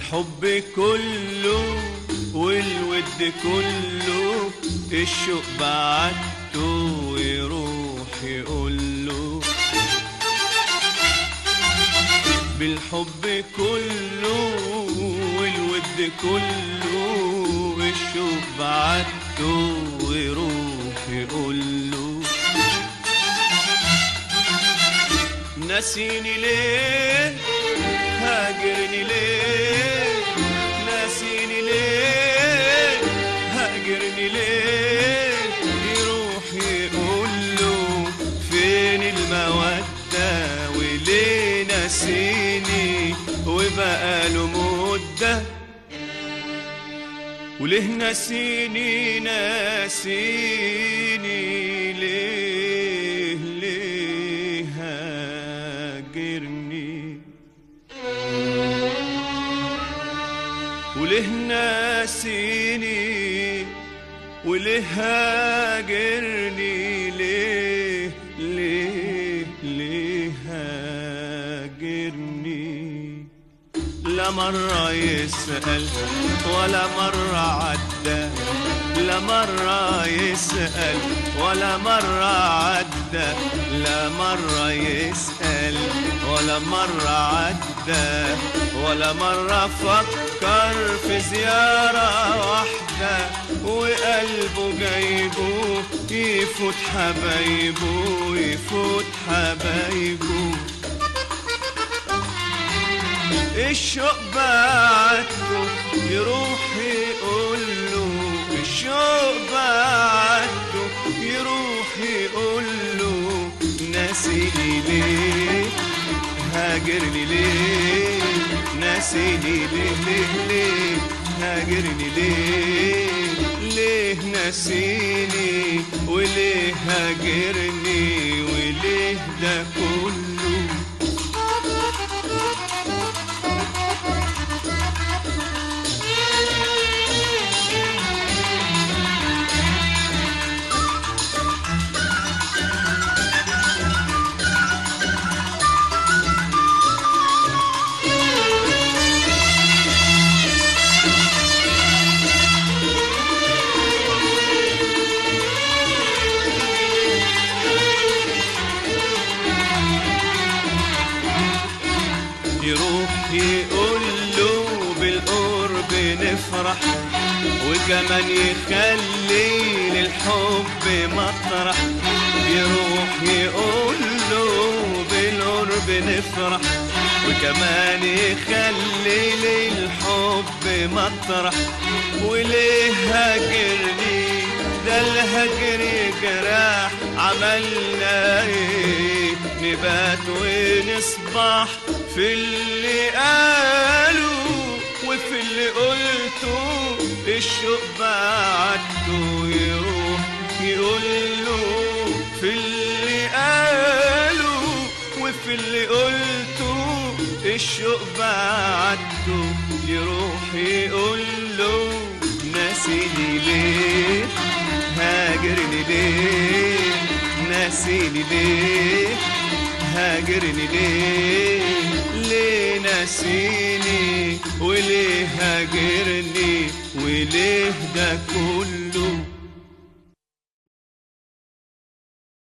بالحب كله والود كله الشوق بعته ويروح يقوله بالحب كله والود كله الشوق بعته ويروح يقوله ناسيني ليه هاجرني ليه ناسيني ليه هاجرني ليه يروح يقول له فين المودة وليه ناسيني وبقاله مدة وليه ناسيني ناسيني ليه ليه هاجرني وليه ناسيني وليه هاجرني ليه ليه ليه هاجرني لا مرة يسأل ولا مرة عدى لا مرة يسأل ولا مرة عدى لا مرة يسأل ولا مرة عدى ولا مرة فكر في زيارة واحدة وقلبه جايبه يفوت حبايبه يفوت حبايبه الشوق بعته يروح يقول له الشوق بعته يروح يقول له ناسيني ليه هاجرني ليه ناسيني ليه ليه ليه هاجرني ليه ليه ناسيني وليه هاجرني وليه ده كله يروح يقول له بالقرب نفرح وكمان يخلي للحب مطرح يروح يقول له بالقرب نفرح وكمان يخلي للحب مطرح وليه هاجرني ده الهجر جراح عملنا ايه نبات ونصبح في اللي قالوا وفي اللي قلته الشوق بعته يروح يقول له في اللي قالوا وفي اللي قلته الشوق بعته يروح يقول له ناسيني ليه هاجرني ليه ناسيني ليه هاجرني ليه ليه ناسيني وليه هاجرني وليه ده كله